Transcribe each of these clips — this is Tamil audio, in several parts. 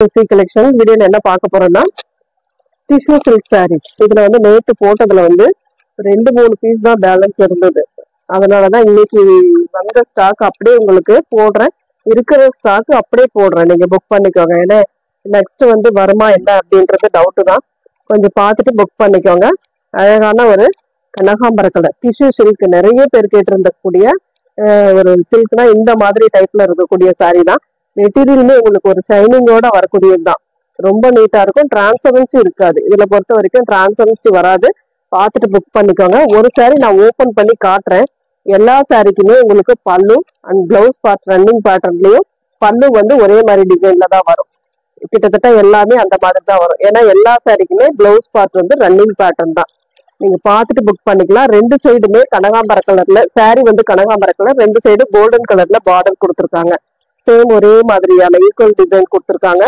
சி கலெக்ஷன் வீடியோல என்ன பார்க்க போறோம்னா டிஷ்யூ சில்க் சாரீஸ் இதுல வந்து நேத்து போட்டதுல வந்து ரெண்டு மூணு பீஸ் தான் பேலன்ஸ் இருந்தது அதனாலதான் இன்னைக்கு வந்த ஸ்டாக் அப்படியே உங்களுக்கு போடுறேன் இருக்கிற ஸ்டாக் அப்படியே போடுறேன் நீங்க புக் பண்ணிக்கோங்க ஏன்னா நெக்ஸ்ட் வந்து வருமா என்ன அப்படின்றது டவுட் தான் கொஞ்சம் பார்த்துட்டு புக் பண்ணிக்கோங்க அழகான ஒரு கனகாம்பர கலர் டிஷ்யூ சில்க் நிறைய பேர் கேட்டிருந்தக்கூடிய அஹ், ஒரு சில்க்னா இந்த மாதிரி டைப்ல இருக்கக்கூடிய saree தான் மெட்டீரியலுமே உங்களுக்கு ஒரு ஷைனிங்கோட வரக்கூடியது தான் ரொம்ப நீட்டா இருக்கும் டிரான்ஸ்பரன்சி இருக்காது இதுல பொறுத்த வரைக்கும் டிரான்ஸ்பரன்சி வராது பார்த்துட்டு புக் பண்ணிக்கோங்க ஒரு saree நான் ஓபன் பண்ணி காட்டுறேன் எல்லா சாரிக்குமே உங்களுக்கு பல்லு அண்ட் பிளவுஸ் பார்ட் ரன்னிங் பேட்டர்ன்லயும் பல்லு வந்து ஒரே மாதிரி டிசைன்ல தான் வரும் கிட்டத்தட்ட எல்லாமே அந்த மாதிரி தான் வரும் ஏன்னா எல்லா சாரிக்குமே பிளவுஸ் பார்ட் வந்து ரன்னிங் பேட்டர்ன் தான் நீங்க பார்த்துட்டு புக் பண்ணிக்கலாம் ரெண்டு சைடுமே கனகாம்பர கலர்ல saree வந்து கனகாம்பர கலர் ரெண்டு சைடு கோல்டன் கலர்ல பார்டர் கொடுத்துருக்காங்க சேம் ஒரே மாதிரியான ஈக்குவல் டிசைன் கொடுத்துருக்காங்க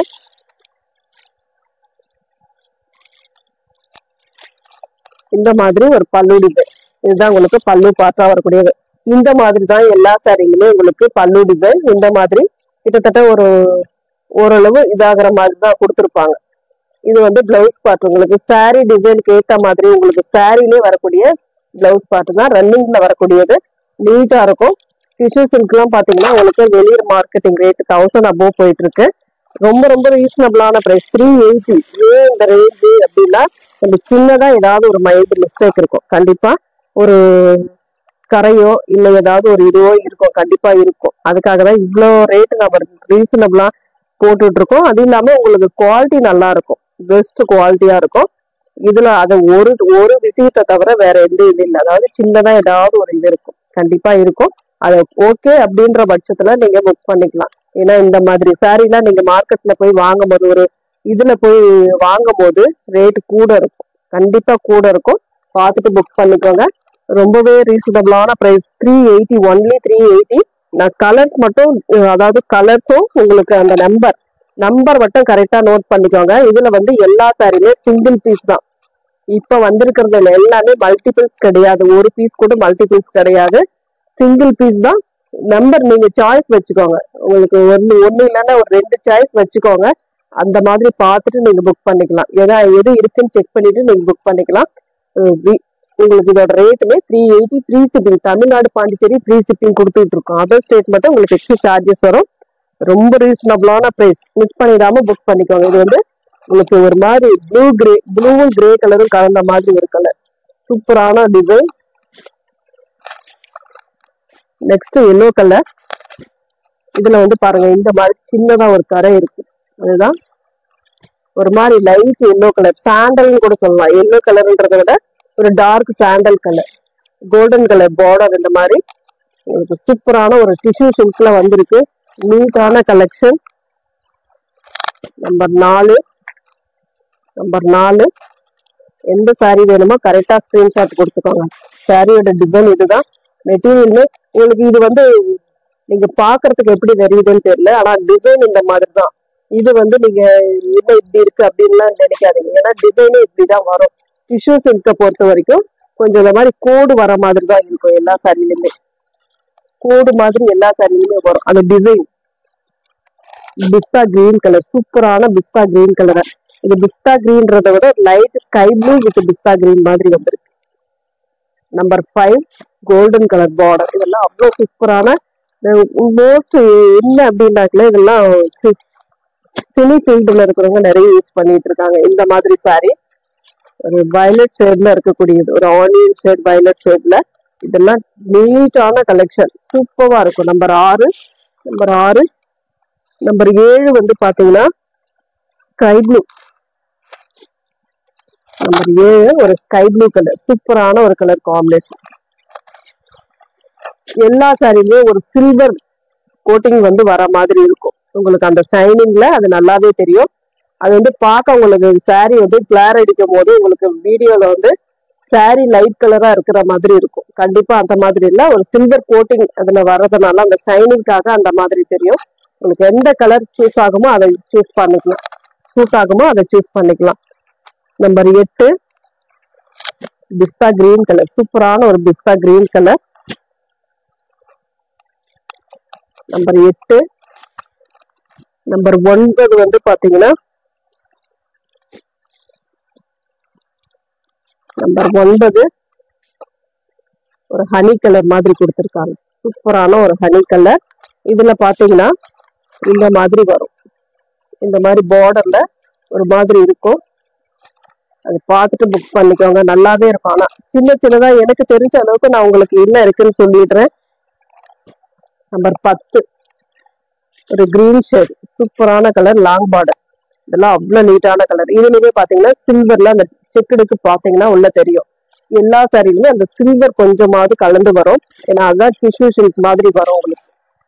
இந்த மாதிரி ஒரு பல்லு டிசைன் இதுதான் உங்களுக்கு பல்லு பார்த்தா வரக்கூடியது இந்த மாதிரி தான் எல்லா சாரிங்களுமே உங்களுக்கு பல்லு டிசைன் இந்த மாதிரி கிட்டத்தட்ட ஒரு ஓரளவு இதாகிற மாதிரி தான் கொடுத்துருப்பாங்க இது வந்து பிளவுஸ் பார்ட் உங்களுக்கு saree டிசைனுக்கு ஏத்த மாதிரி உங்களுக்கு சாரிலே வரக்கூடிய பிளவுஸ் பார்ட் தான் ரன்னிங்ல வரக்கூடியது நீட்டா இருக்கும் டிஷ்யூ சில்க்லாம் பாத்தீங்கன்னா உங்களுக்கு வெளியூர் மார்க்கெட்டிங் ரேட் தௌசண்ட் அபோவ் போயிட்டு இருக்கு ரொம்ப ரொம்ப ரீசனபிளான பிரைஸ் த்ரீ எயிட்டி ஏன் இந்த ரேஞ்சு அப்படின்னா கொஞ்சம் சின்னதா ஏதாவது ஒரு மைண்ட் மிஸ்டேக் இருக்கும் கண்டிப்பா ஒரு கரையோ இல்ல ஏதாவது ஒரு இதுவோ இருக்கும் கண்டிப்பா இருக்கும் அதுக்காக தான் இவ்வளோ ரேட்டு நம்ம ரீசனபிளா போட்டுட்டு இருக்கோம் அது இல்லாம உங்களுக்கு குவாலிட்டி நல்லா இருக்கும் பெஸ்ட் குவாலிட்டியா இருக்கும் இதுல அது ஒரு ஒரு விஷயத்தை தவிர வேற எந்த இது இல்லை அதாவது சின்னதா ஏதாவது ஒரு இது இருக்கும் கண்டிப்பா இருக்கும் அது ஓகே அப்படின்ற பட்சத்துல நீங்க புக் பண்ணிக்கலாம் ஏன்னா இந்த மாதிரி சாரீலாம் நீங்க மார்க்கெட்ல போய் வாங்கும் போது ஒரு இதுல போய் வாங்கும் போது ரேட் கூட இருக்கும் கண்டிப்பா கூட இருக்கும் பார்த்துட்டு புக் பண்ணிக்கோங்க ரொம்பவே ரீசனபிளான price three eighty only three eighty நான் கலர்ஸ் மட்டும் அஹ் அதாவது கலர்ஸும் உங்களுக்கு அந்த நம்பர் நம்பர் மட்டும் கரெக்டா நோட் பண்ணிக்கோங்க இதுல வந்து எல்லா சாரியுமே சிங்கிள் பீஸ் தான் இப்ப வந்திருக்கிறதுல எல்லாமே மல்டிபிள்ஸ் கிடையாது ஒரு பீஸ் கூட மல்டிபிள்ஸ் கிடையாது சிங்கிள் பீஸ் தான் நம்பர் நீங்க சாய்ஸ் வச்சுக்கோங்க உங்களுக்கு ஒன்னு ஒண்ணு இல்லைன்னா ஒரு ரெண்டு சாய்ஸ் வச்சுக்கோங்க அந்த மாதிரி பார்த்துட்டு நீங்க புக் பண்ணிக்கலாம் ஏதா எது இருக்குன்னு செக் பண்ணிட்டு நீங்க புக் பண்ணிக்கலாம் அஹ் வி- உங்களுக்கு இதோட ரேட்டுமே three eighty three shipping Tamil Nadu Pondicherry three shipping கொடுத்துட்டு இருக்கோம் அதர் ஸ்டேட் மட்டும் உங்களுக்கு எக்ஸ்ட்ரா சார்ஜஸ் வரும் ரொம்ப ரீசனபிளான பிரைஸ் மிஸ் பண்ணிடாம புக் பண்ணிக்கோங்க இது வந்து உங்களுக்கு ஒரு மாதிரி ப்ளூ கிரே ப்ளூவும் கிரே கலரும் கலந்த மாதிரி ஒரு கலர் சூப்பரான டிசைன் நெக்ஸ்ட் எல்லோ கலர் இதுல வந்து பாருங்க இந்த மாதிரி சின்னதா ஒரு கரை இருக்கு அதுதான் ஒரு மாதிரி லைட் எல்லோ கலர் சாண்டல்னு கூட சொல்லலாம் எல்லோ கலர்ன்றதை விட ஒரு dark sandal colour golden colour border இந்த மாதிரி உங்களுக்கு சூப்பரான ஒரு டிஷ்யூ சில்க்ல வந்திருக்கு நீட்டான கலெக்ஷன் நம்பர் நாலு நம்பர் நாலு எந்த saree வேணுமோ கரெக்டா ஸ்கிரீன்ஷாட் கொடுத்துக்கோங்க சாரியோட டிசைன் இதுதான் மெட்டீரியலுமே உங்களுக்கு இது வந்து நீங்க பாக்குறதுக்கு எப்படி தெரியுதுன்னு தெரியல ஆனா டிசைன் இந்த மாதிரி தான் இது வந்து நீங்க என்ன இப்படி இருக்கு அப்படின்லாம் நினைக்காதீங்க ஏன்னா டிசைனே இப்படிதான் வரும் டிஷ்யூ சில்கை பொறுத்த வரைக்கும் கொஞ்சம் இந்த மாதிரி கோடு வர மாதிரி தான் இருக்கும் எல்லா சாரிலுமே கோடு மாதிரி எல்லா சாரிலுமே வரும் அந்த டிசைன் பிஸ்தா கிரீன் கலர் சூப்பரான பிஸ்தா கிரீன் கலர் இது பிஸ்தா கிரீன்றத விட light sky blue with pista green மாதிரி வந்திருக்கு number five golden colour border இதெல்லாம் அவ்வளோ சூப்பரான மோஸ்ட் என்ன அப்படின்னாக்கல இதெல்லாம் சினி ஃபீல்டில் இருக்கிறவங்க நிறைய யூஸ் பண்ணிட்டு இருக்காங்க இந்த மாதிரி சாரி ஒரு வயலட் ஷேட்ல இருக்கக்கூடியது ஒரு ஆனியன் ஷேட் வயலட் ஷேட்ல இதெல்லாம் நீட்டான கலெக்ஷன் சூப்பரா இருக்கும் நம்பர் ஆறு நம்பர் ஆறு நம்பர் ஏழு வந்து பாத்தீங்கன்னா ஸ்கை ப்ளூ நம்பர் ஏழு ஒரு ஸ்கை ப்ளூ கலர் சூப்பரான ஒரு கலர் காம்பினேஷன் எல்லா சாரியுமே ஒரு சில்வர் கோட்டிங் வந்து வர மாதிரி இருக்கும் உங்களுக்கு அந்த ஷைனிங்ல அது நல்லாவே தெரியும் அது வந்து பார்க்க உங்களுக்கு saree வந்து கிளார் அடிக்கும் போது உங்களுக்கு வீடியோல வந்து saree லைட் கலரா இருக்கிற மாதிரி இருக்கும் கண்டிப்பா அந்த மாதிரி இல்ல ஒரு சில்வர் கோட்டிங் அதுல வர்றதுனால அந்த ஷைனிங்காக அந்த மாதிரி தெரியும் உங்களுக்கு எந்த கலர் சூஸ் ஆகுமோ அதை சூஸ் பண்ணிக்கலாம் சூட் ஆகுமோ அதை சூஸ் பண்ணிக்கலாம் நம்பர் எட்டு பிஸ்தா கிரீன் கலர் சூப்பரான ஒரு பிஸ்தா கிரீன் கலர் நம்பர் எட்டு நம்பர் ஒன்பது வந்து பாத்தீங்கன்னா நம்பர் ஒன்பது ஒரு ஹனி கலர் மாதிரி கொடுத்துருக்காங்க சூப்பரான ஒரு ஹனி கலர் இதுல பாத்தீங்கன்னா இந்த மாதிரி வரும் இந்த மாதிரி பார்டர்ல ஒரு மாதிரி இருக்கும் அது பார்த்துட்டு புக் பண்ணிக்கோங்க நல்லாவே இருக்கும் ஆனா சின்ன சின்னதா எனக்கு தெரிஞ்ச அளவுக்கு நான் உங்களுக்கு என்ன இருக்குன்னு சொல்லிடுறேன் நம்பர் பத்து ஒரு கிரீன் ஷேட் சூப்பரான கலர் லாங் பார்டர் இதெல்லாம் அவ்வளவு நீட்டான கலர் இதுலயே பாத்தீங்கன்னா சில்வர்ல அந்த செக்குடுக்கு பாத்தீங்கன்னா உள்ள தெரியும் எல்லா சாரிலுமே அந்த சில்வர் கொஞ்சமாவது கலந்து வரும் ஏன்னா அதுதான் டிஷ்யூ சில்க் மாதிரி வரும் உங்களுக்கு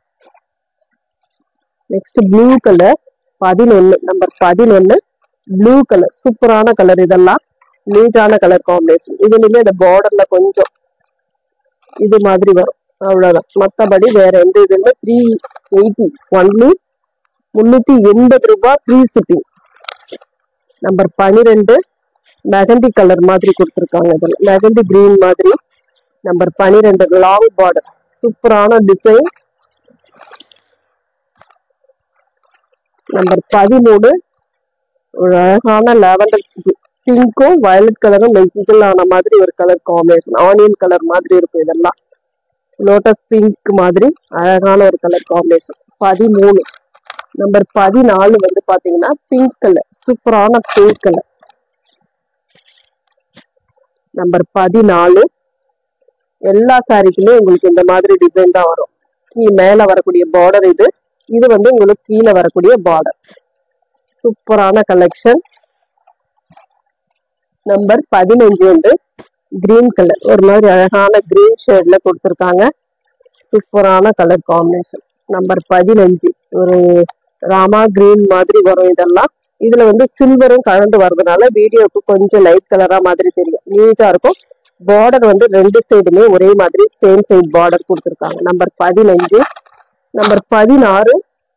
நெக்ஸ்ட் ப்ளூ கலர் பதினொன்னு நம்பர் பதினொன்னு ப்ளூ கலர் சூப்பரான கலர் இதெல்லாம் நீட்டான கலர் காம்பினேஷன் இதுலயுமே அந்த பார்டர்ல கொஞ்சம் இது மாதிரி வரும் அவ்வளவுதான் மத்தபடி வேற எந்த இதுல த்ரீ எயிட்டி ஒன்லி முன்னூத்தி எண்பது ரூபாய் ஃப்ரீ ஷிப்பிங் நம்பர் பனிரெண்டு மெகந்தி கலர் மாதிரி கொடுத்துருக்காங்க இதில் மெகந்தி கிரீன் மாதிரி நம்பர் பனிரெண்டு லாங் பார்டர் சூப்பரான டிசைன் நம்பர் பதிமூணு ஒரு அழகான லாவெண்டர் பிங்க்கும் வயலட் கலரும் மெஜிக்கல் ஆன மாதிரி ஒரு கலர் காம்பினேஷன் ஆனியன் கலர் மாதிரி இருக்கும் இதெல்லாம் லோட்டஸ் பிங்க் மாதிரி அழகான ஒரு கலர் காம்பினேஷன் பதிமூணு நம்பர் பதினாலு வந்து பாத்தீங்கன்னா பிங்க் கலர் சூப்பரான பிங்க் கலர் நம்பர் பதினாலு எல்லா சாரிக்குமே உங்களுக்கு இந்த மாதிரி டிசைன் தான் வரும் கீ மேல வரக்கூடிய பார்டர் இது இது வந்து உங்களுக்கு கீழே வரக்கூடிய பார்டர் சூப்பரான கலெக்ஷன் நம்பர் பதினஞ்சு வந்து கிரீன் கலர் ஒரு மாதிரி அழகான கிரீன் ஷேட்ல கொடுத்துருக்காங்க சூப்பரான கலர் காம்பினேஷன் நம்பர் பதினஞ்சு ஒரு ராமா கிரீன் மாதிரி வரும் இதெல்லாம் இதுல வந்து சில்வரும் கலந்து வர்றதுனால வீடியோக்கு கொஞ்சம் லைட் கலரா மாதிரி தெரியும் நீட்டா இருக்கும் பார்டர் வந்து ரெண்டு சைடுமே ஒரே மாதிரி சேம் சைடு பார்டர் கொடுத்துருக்காங்க நம்பர் பதினஞ்சு நம்பர் பதினாறு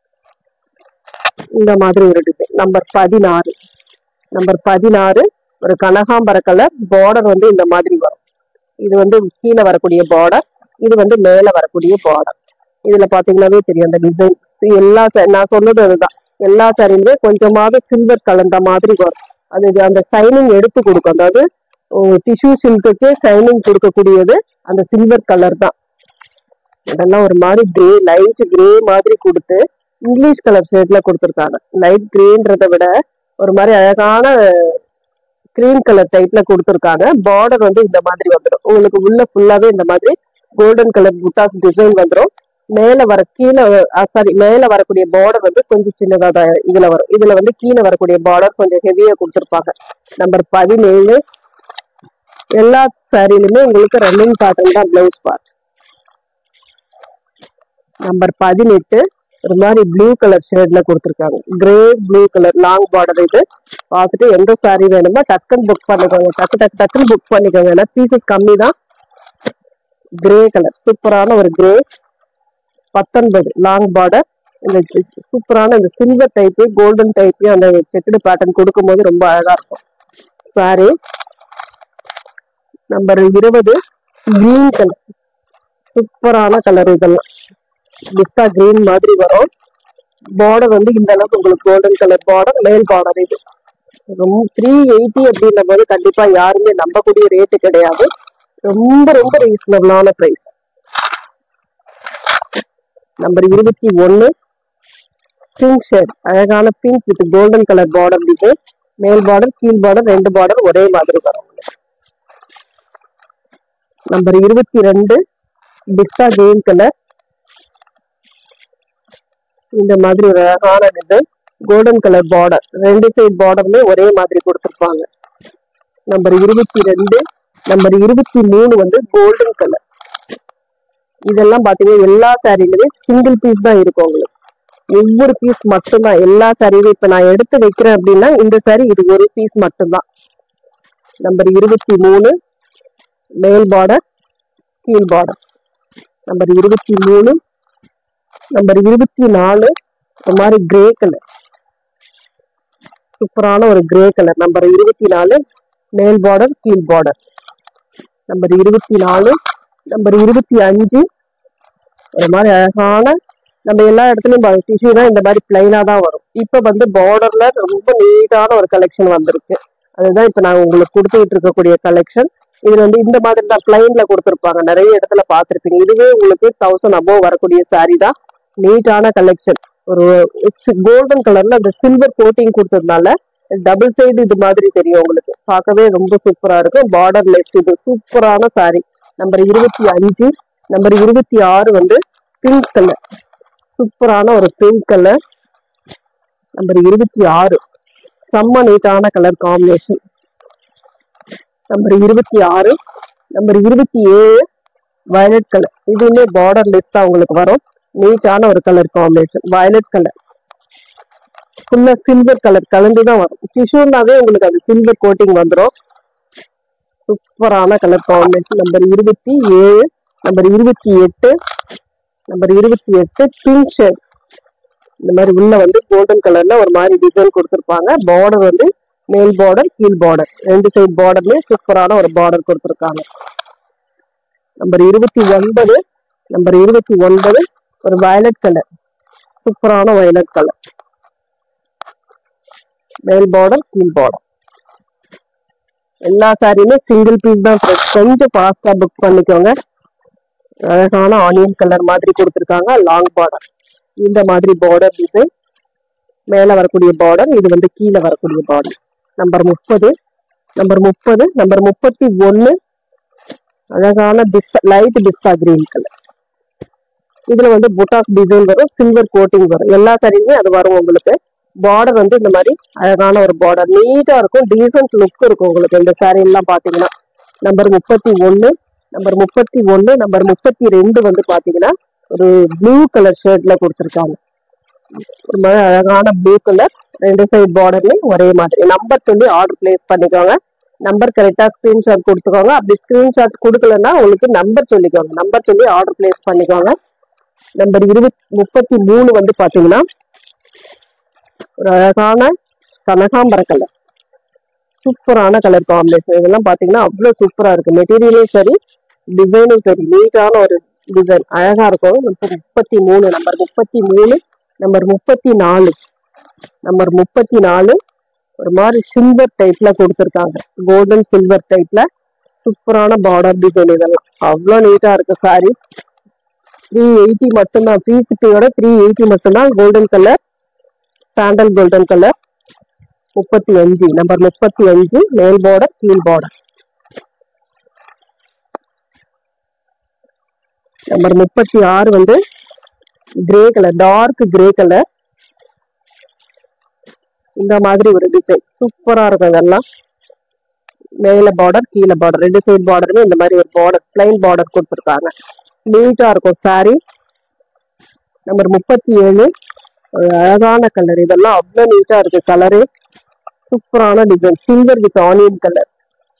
இந்த மாதிரி ஒரு டிசைன் நம்பர் பதினாறு நம்பர் பதினாறு ஒரு கனகாம்பர கலர் பார்டர் வந்து இந்த மாதிரி வரும் இது வந்து கீழே வரக்கூடிய பார்டர் இது வந்து மேல வரக்கூடிய பார்டர் இதுல பாத்தீங்கன்னாவே தெரியும் அந்த டிசைன் எல்லா sa- நான் சொன்னது அதுதான் எல்லா சாரிலுமே கொஞ்சமாவது சில்வர் கலந்த மாதிரி வரும் அது இது அந்த சைனிங் எடுத்து கொடுக்கும் அதாவது டிஷ்யூ சில்க்குக்கே சைனிங் கொடுக்கக்கூடியது அந்த சில்வர் கலர் தான் இதெல்லாம் ஒரு மாதிரி கிரே லைட் கிரே மாதிரி கொடுத்து இங்கிலீஷ் கலர் ஷேட்ல கொடுத்துருக்காங்க லைட் கிரேன்றதை விட ஒரு மாதிரி அழகான கிரீம் கலர் டைப்ல கொடுத்துருக்காங்க பார்டர் வந்து இந்த மாதிரி வந்துடும் உங்களுக்கு உள்ள ஃபுல்லாவே இந்த மாதிரி கோல்டன் கலர் புட்டாஸ் டிசைன் வந்துடும் மேல வர கீழே சாரி மேல வரக்கூடிய பார்டர் வந்து கொஞ்சம் சின்னதா தான் இதுல வரும் இதுல வந்து கீழே வரக்கூடிய பார்டர் கொஞ்சம் ஹெவியா கொடுத்துருப்பாங்க நம்பர் பதினேழு எல்லா சாரிலுமே உங்களுக்கு ரன்னிங் பேட்டர்ன் தான் பிளவுஸ் பார்ட் நம்பர் பதினெட்டு ஒரு மாதிரி ப்ளூ கலர் ஷேட்ல கொடுத்துருக்காங்க grey blue colour long border இது பார்த்துட்டு எந்த சாரி வேணுமோ டக்குன்னு புக் பண்ணிக்கோங்க டக்கு டக்கு டக்குன்னு புக் பண்ணிக்கோங்க ஏன்னா பீசஸ் கம்மி தான் கிரே கலர் சூப்பரான ஒரு கிரே பத்தொன்பது லாங் பார்டர் இந்த சூப்பரான இந்த சில்வர் டைப்பு கோல்டன் டைப்லயும் அந்த செக்குடு பேட்டர்ன் கொடுக்கும்போது ரொம்ப அழகா இருக்கும் சாரி நம்பர் இருபது கிரீன் கலர் சூப்பரான கலர் இதெல்லாம் பிஸ்தா கிரீன் மாதிரி வரும் பார்டர் வந்து இந்த அளவுக்கு உங்களுக்கு கோல்டன் கலர் பார்டர் மேல் பார்டர் இது ரொம்ப த்ரீ எயிட்டி அப்படின்ற போது கண்டிப்பா யாருமே நம்பக்கூடிய ரேட்டு கிடையாது ரொம்ப ரொம்ப ரீசனபிளான பிரைஸ் நம்பர் இருபத்தி ஒன்னு பிங்க் ஷேட் அழகான pink with golden colour border இது மேல் பார்டர் கீழ் பார்டர் ரெண்டு பார்டர் ஒரே மாதிரி வரும் நம்பர் இருபத்தி ரெண்டு பிஸ்தா கிரீன் கலர் இந்த மாதிரி ஒரு அழகான டிசைன் கோல்டன் கலர் பார்டர் ரெண்டு சைடு பார்டர்மே ஒரே மாதிரி கொடுத்துருப்பாங்க நம்பர் இருபத்தி ரெண்டு நம்பர் இருபத்தி மூணு வந்து கோல்டன் கலர் இதெல்லாம் பாத்தீங்கன்னா எல்லா சாரிலுமே சிங்கிள் பீஸ் தான் இருக்கும் உங்களுக்கு ஒவ்வொரு பீஸ் மட்டும்தான் எல்லா சாரியும் இப்ப நான் எடுத்து வைக்கிறேன் அப்படின்னா இந்த சாரி இது ஒரு பீஸ் மட்டும்தான் நம்பர் இருபத்தி மூணு மேல் பார்டர் கீழ் பார்டர் நம்பர் இருபத்தி மூணு நம்பர் இருபத்தி நாலு இந்த மாதிரி கிரே கலர் சூப்பரான ஒரு கிரே கலர் நம்பர் இருபத்தி நாலு மேல் பார்டர் கீழ் பார்டர் நம்பர் இருபத்தி நாலு நம்பர் இருபத்தி அஞ்சு ஒரு மாதிரி அழகான நம்ம எல்லா இடத்துலயும் டிஷ்யூ தான் இந்த மாதிரி பிளைனா தான் வரும் இப்ப வந்து பார்டர்ல ரொம்ப நீட்டான ஒரு கலெக்ஷன் வந்திருக்கு அதுதான் இப்ப நான் உங்களுக்கு கொடுத்துட்டு இருக்கக்கூடிய கலெக்ஷன் இது வந்து இந்த மாதிரி தான் பிளைன்ல கொடுத்துருப்பாங்க நிறைய இடத்துல பார்த்திருப்பீங்க இதுவே உங்களுக்கு தௌசண்ட் அபோவ் வரக்கூடிய saree தான் நீட்டான கலெக்ஷன் ஒரு கோல்டன் கலர்ல அந்த சில்வர் கோட்டிங் கொடுத்ததுனால டபுள் சைடு இது மாதிரி தெரியும் உங்களுக்கு பார்க்கவே ரொம்ப சூப்பரா இருக்கும் பார்டர் லெஸ் இது சூப்பரான saree நம்பர் இருபத்தி அஞ்சு நம்பர் இருபத்தி ஆறு வந்து பிங்க் கலர் சூப்பரான ஒரு பிங்க் கலர் நம்பர் இருபத்தி ஆறு செம்ம நீட்டான கலர் காம்பினேஷன் நம்பர் இருபத்தி ஆறு நம்பர் இருபத்தி ஏழு வயலட் கலர் இதுவுமே பார்டர் லெஸ் தான் உங்களுக்கு வரும் நீட்டான ஒரு கலர் காம்பினேஷன் வயலட் கலர் ஃபுல்லா சில்வர் கலர் கலந்து தான் வரும் டிஷ்யூனாவே உங்களுக்கு அது சில்வர் கோட்டிங் வந்துடும் சூப்பரான கலர் காம்பினேஷன் நம்பர் இருபத்தி ஏழு நம்பர் இருபத்தி எட்டு நம்பர் இருபத்தி எட்டு பிங்க் ஷேட் இந்த மாதிரி உள்ள வந்து கோல்டன் கலர்ல ஒரு மாதிரி டிசைன் கொடுத்துருப்பாங்க பார்டர் வந்து மேல் பார்டர் கீழ் பார்டர் ரெண்டு சைடு பார்டர்லயே சூப்பரான ஒரு பார்டர் கொடுத்துருக்காங்க நம்பர் இருபத்தி ஒன்பது நம்பர் இருபத்தி ஒன்பது ஒரு வயலட் கலர் சூப்பரான வயலட் கலர் மேல் பார்டர் கீழ் பார்டர் எல்லா சாரியுமே சிங்கிள் பீஸ் தான் friends. கொஞ்சம் ஃபாஸ்டா புக் பண்ணிக்கோங்க அழகான ஆனியன் கலர் மாதிரி கொடுத்துருக்காங்க லாங் பார்டர் இந்த மாதிரி பார்டர் டிசைன் மேல வரக்கூடிய பார்டர் இது வந்து கீழே வரக்கூடிய பார்டர் நம்பர் முப்பது நம்பர் முப்பது நம்பர் முப்பத்தி ஒன்னு அழகான pista light pista green colour இதுல வந்து புட்டாஸ் டிசைன் வரும் சில்வர் கோட்டிங் வரும் எல்லா சாரியுமே அது வரும் உங்களுக்கு பார்டர் வந்து இந்த மாதிரி அழகான ஒரு பார்டர் நீட்டா இருக்கும் டீசென்ட் லுக் இருக்கும் உங்களுக்கு இந்த saree எல்லாம் பாத்தீங்கன்னா நம்பர் முப்பத்தி ஒன்னு நம்பர் முப்பத்தி ஒன்னு நம்பர் முப்பத்தி ரெண்டு வந்து பாத்தீங்கன்னா ஒரு ப்ளூ கலர் ஷர்ட்ல கொடுத்துருக்காங்க ஒரு மாதிரி அழகான ப்ளூ கலர் ரெண்டு சைடு பார்டர்லயும் ஒரே மாதிரி நம்பர் சொல்லி ஆர்டர் பிளேஸ் பண்ணிக்கோங்க நம்பர் கரெக்டா ஸ்கிரீன்ஷாட் கொடுத்துக்கோங்க அப்படி ஸ்கிரீன்ஷாட் கொடுக்கலன்னா உங்களுக்கு நம்பர் சொல்லிக்கோங்க நம்பர் சொல்லி ஆர்டர் பிளேஸ் பண்ணிக்கோங்க நம்பர் இருபத்தி முப்பத்தி மூணு வந்து பாத்தீங்கன்னா ஒரு அழகான கனகாம்பர கலர் சூப்பரான கலர் காம்பினேஷன் இதெல்லாம் பாத்தீங்கன்னா அவ்வளவு சூப்பரா இருக்கு மெட்டீரியலும் சரி டிசைனும் சரி நீட்டான ஒரு டிசைன் அழகா இருக்கும் நம்பர் முப்பத்தி மூணு நம்பர் முப்பத்தி மூணு நம்பர் முப்பத்தி நாலு நம்பர் முப்பத்தி நாலு ஒரு மாதிரி சில்வர் டைப்ல கொடுத்துருக்காங்க கோல்டன் சில்வர் டைப்ல சூப்பரான பார்டர் டிசைன் இதெல்லாம் அவ்வளோ நீட்டா இருக்கு சாரி த்ரீ எயிட்டி மட்டும்தான் த்ரீ சிப்பியோட த்ரீ எயிட்டி மட்டும்தான் golden colour sandal golden colour முப்பத்தி அஞ்சு நம்பர் முப்பத்தி அஞ்சு மேல் பார்டர் கீழ் பார்டர் நம்பர் முப்பத்தி ஆறு வந்து grey colour dark grey colour இந்த மாதிரி ஒரு டிசைன் சூப்பரா இருக்கும் இதெல்லாம் மேல பார்டர் கீழே பார்டர் ரெண்டு சைடு பார்டருமே இந்த மாதிரி ஒரு பார்டர் பிளைன் பார்டர் கொடுத்துருக்காங்க நீட்டா இருக்கும் saree நம்பர் முப்பத்தி ஏழு ஒரு அழகான கலர் இதெல்லாம் அவ்வளோ நீட்டா இருக்கு கலரு சூப்பரான design silver with onion colour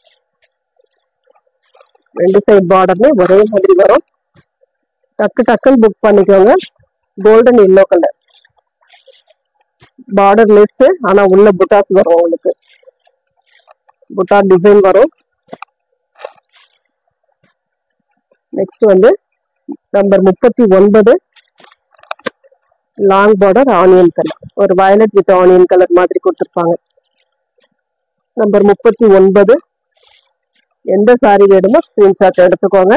ரெண்டு சைடு பார்டர்மே ஒரே மாதிரி வரும் டக்கு டக்குன்னு புக் பண்ணிக்கோங்க golden yellow colour borderless ஆனா உள்ள புட்டாஸ் வரும் உங்களுக்கு புட்டா டிசைன் வரும் நெக்ஸ்ட் வந்து நம்பர் முப்பத்தி ஒன்பது லாங் பார்டர் ஆனியன் கலர் ஒரு வயலட் வித் ஆனியன் கலர் மாதிரி கொடுத்துருப்பாங்க நம்பர் முப்பத்தி ஒன்பது எந்த சாரி வேணுமோ ஸ்கிரீன்ஷாட் எடுத்துக்கோங்க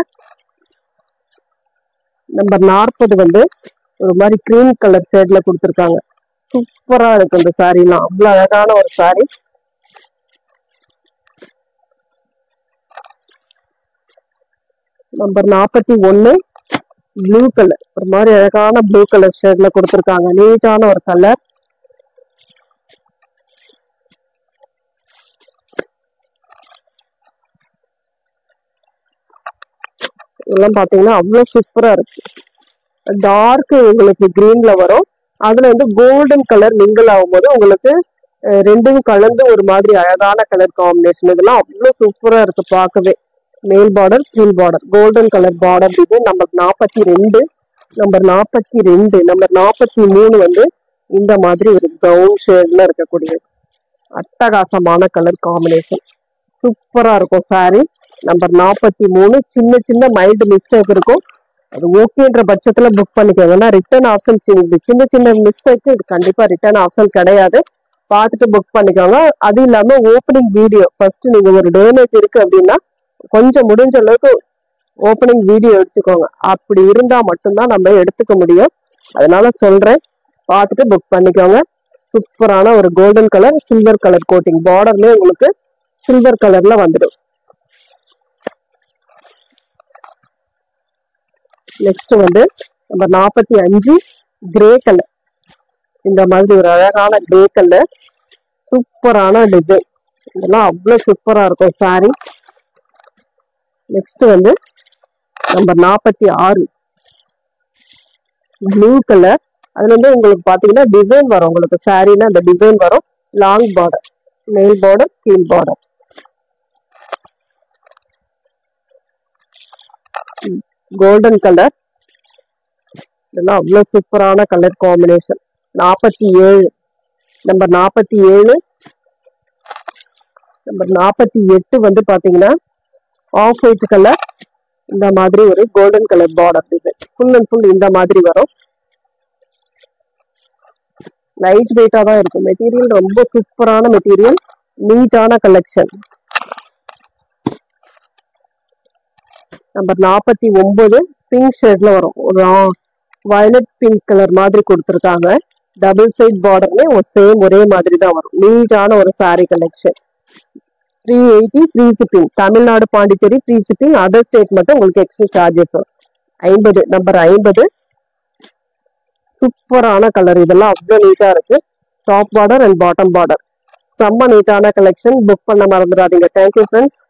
நம்பர் நாற்பது வந்து ஒரு மாதிரி கிரீம் கலர் ஷேட்ல கொடுத்துருக்காங்க சூப்பரா இருக்கு இந்த சாரிலாம் அவ்வளவு அழகான ஒரு சாரி நம்பர் நாற்பத்தி ஒன்னு ப்ளூ கலர் ஒரு மாதிரி அழகான ப்ளூ கலர் ஷேட்ல கொடுத்துருக்காங்க நீட்டான ஒரு கலர் இதெல்லாம் பாத்தீங்கன்னா அவ்வளவு சூப்பரா இருக்கு டார்க் உங்களுக்கு கிரீன்ல வரும் அதுல வந்து கோல்டன் கலர் மிங்கிள் ஆகும்போது உங்களுக்கு அஹ், ரெண்டும் கலந்து ஒரு மாதிரி அழகான கலர் காம்பினேஷன் இதெல்லாம் அவ்வளவு சூப்பரா இருக்கு பார்க்கவே மேல் பார்டர் கீழ் பார்டர் கோல்டன் கலர் பார்டர் இது நம்பர் நாற்பத்தி ரெண்டு நம்பர் நாற்பத்தி ரெண்டு நம்பர் நாற்பத்தி மூணு வந்து இந்த மாதிரி ஒரு ப்ரௌன் ஷேட்ல இருக்கக்கூடியது அட்டகாசமான கலர் காம்பினேஷன் சூப்பரா இருக்கும் saree நம்பர் நாற்பத்தி மூணு சின்ன சின்ன மைல்டு மிஸ்டேக் இருக்கும் அது ஓகேன்ற பட்சத்துல புக் பண்ணிக்கோங்க ஏன்னா ரிட்டர்ன் ஆப்ஷன் சின்ன சின்ன மிஸ்டேக் இது கண்டிப்பா ரிட்டர்ன் ஆப்ஷன் கிடையாது பார்த்துட்டு புக் பண்ணிக்கோங்க அது இல்லாம ஓப்பனிங் வீடியோ ஃபர்ஸ்ட் நீங்க ஒரு டேமேஜ் இருக்கு அப்படின்னா கொஞ்சம் முடிஞ்ச அளவுக்கு ஓப்பனிங் வீடியோ எடுத்துக்கோங்க அப்படி இருந்தா மட்டும்தான் நம்ம எடுத்துக்க முடியும் அதனால சொல்றேன் பார்த்துட்டு புக் பண்ணிக்கோங்க சூப்பரான ஒரு golden colour silver colour coating பார்டர்லயே உங்களுக்கு சில்வர் கலர்ல வந்துடும் நெக்ஸ்ட் வந்து நம்ம நாற்பத்தி அஞ்சு கிரே கலர் இந்த மாதிரி ஒரு அழகான கிரே கலர் சூப்பரான டிசைன் இதெல்லாம் அவ்வளோ சூப்பரா இருக்கும் சாரி நெக்ஸ்ட் வந்து நம்பர் நாற்பத்தி ஆறு ப்ளூ கலர் அதுல வந்து உங்களுக்கு பாத்தீங்கன்னா டிசைன் வரும் உங்களுக்கு சாரீனா அந்த டிசைன் வரும் லாங் பார்டர் மேல் பார்டர் கீழ் பார்டர் கோல்டன் கலர் இதெல்லாம் அவ்வளோ சூப்பரான கலர் காம்பினேஷன் நாற்பத்தி ஏழு நம்பர் நாற்பத்தி ஏழு நம்பர் நாற்பத்தி எட்டு வந்து பாத்தீங்கன்னா ஆஃப் ஒயிட் கலர் இந்த மாதிரி ஒரு golden colour border design full and full இந்த மாதிரி வரும் லைட் வெயிட்டா தான் இருக்கும் மெட்டீரியல் ரொம்ப சூப்பரான மெட்டீரியல் நீட்டான கலெக்ஷன் நம்பர் நாற்பத்தி ஒன்பது பிங்க் ஷேட்ல வரும் ஒரு வயலட் பிங்க் கலர் மாதிரி கொடுத்துருக்காங்க டபுள் சைட் பார்டர்னே ஒரு சேம் ஒரே மாதிரி தான் வரும் நீட்டான ஒரு saree collection three eighty free shipping Tamil Nadu Pondicherry free shipping other state மட்டும் உங்களுக்கு எக்ஸ்ட்ரா சார்ஜஸ் வரும் ஐம்பது நம்பர் ஐம்பது சூப்பரான கலர் இதெல்லாம் அவ்வளோ நீட்டா இருக்கு top border and bottom border செம்ம நீட்டான கலெக்ஷன் புக் பண்ண மறந்துடாதீங்க தேங்க்யூ ஃப்ரெண்ட்ஸ்